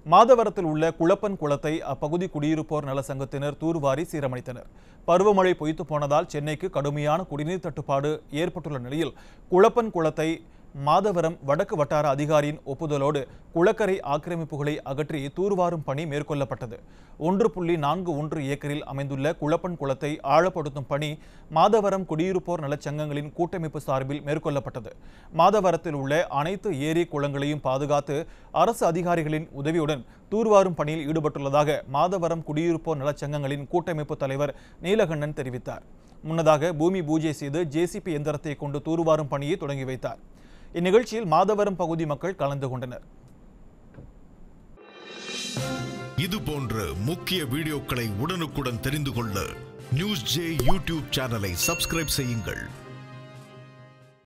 மாதவரத்தில் உள்ள குளப்பன் குளத்தை அப்பகுதி குடியிருப்போர் நல சங்கத்தினர் தூர்வாரி சீரமைத்தனர் பருவமழை பொய்த்து போனதால் சென்னைக்கு கடுமையான குடிநீர் தட்டுப்பாடு ஏற்பட்டுள்ள நிலையில் குளப்பன் குளத்தை மாதவரம் வடக்கு வட்டார அதிகாரியின் ஒப்புதலோடு குளக்கரை ஆக்கிரமிப்புகளை அகற்றி தூர்வாரும் பணி மேற்கொள்ளப்பட்டது ஒன்று புள்ளி நான்கு ஒன்று ஏக்கரில் அமைந்துள்ள குளப்பன் குளத்தை ஆழப்படுத்தும் பணி மாதவரம் குடியிருப்போர் நலச்சங்கங்களின் கூட்டமைப்பு சார்பில் மேற்கொள்ளப்பட்டது மாதவரத்தில் உள்ள அனைத்து ஏரி குளங்களையும் பாதுகாத்து அரசு அதிகாரிகளின் உதவியுடன் தூர்வாரும் பணியில் ஈடுபட்டுள்ளதாக மாதவரம் குடியிருப்போர் நலச்சங்கங்களின் கூட்டமைப்பு தலைவர் நீலகண்ணன் தெரிவித்தார் முன்னதாக பூமி பூஜை செய்து ஜேசிபி எந்திரத்தை கொண்டு தூர்வாரும் பணியை தொடங்கி வைத்தார் இந்நிகழ்ச்சியில் மாதவரம் பகுதி மக்கள் கலந்து கொண்டனர் இது போன்ற முக்கிய வீடியோக்களை உடனுக்குடன் தெரிந்து கொள்ள நியூஸ் ஜே யூடியூப் சேனலை சப்ஸ்கிரைப் செய்யுங்கள்